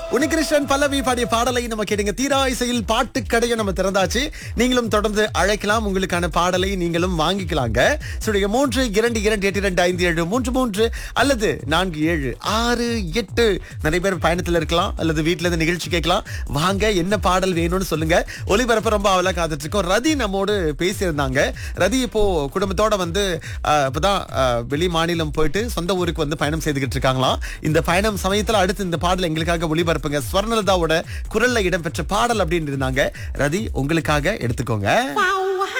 உனிகிருஷ்ணன் பல்லவி பாடிய பாடலை நம்ம கேட்டுங்க தீரா இசையில் பாட்டுக்கடையை நம்ம திறந்தாச்சு நீங்களும் தொடர்ந்து அழைக்கலாம் உங்களுக்கான பாடலை நீங்களும் வாங்கிக்கலாங்க சுடைய மூன்று இரண்டு இரண்டு எட்டு இரண்டு ஐந்து ஏழு மூன்று மூன்று அல்லது நான்கு ஏழு ஆறு எட்டு நிறைய பேர் பயணத்துல இருக்கலாம் அல்லது வீட்டுல இருந்து நிகழ்ச்சி கேட்கலாம் வாங்க என்ன பாடல் வேணும்னு சொல்லுங்க ஒளிபரப்பு ரொம்ப அவலா காத்துட்டு இருக்கோம் ரதி நம்மோடு பேசியிருந்தாங்க ரதி இப்போ குடும்பத்தோட வந்து அஹ், இப்பதான் அஹ், வெளி மாநிலம் போயிட்டு சொந்த ஊருக்கு வந்து பயணம் செய்துகிட்டு இருக்காங்களாம் இந்த பயணம் சமயத்துல அடுத்து இந்த பாடல் எங்களுக்காக ஒளிபரப்புங்க ஸ்வர்ணலதாவோட குரல்ல இடம்பெற்ற பாடல் அப்படின்னு இருந்தாங்க ரதி உங்களுக்காக எடுத்துக்கோங்க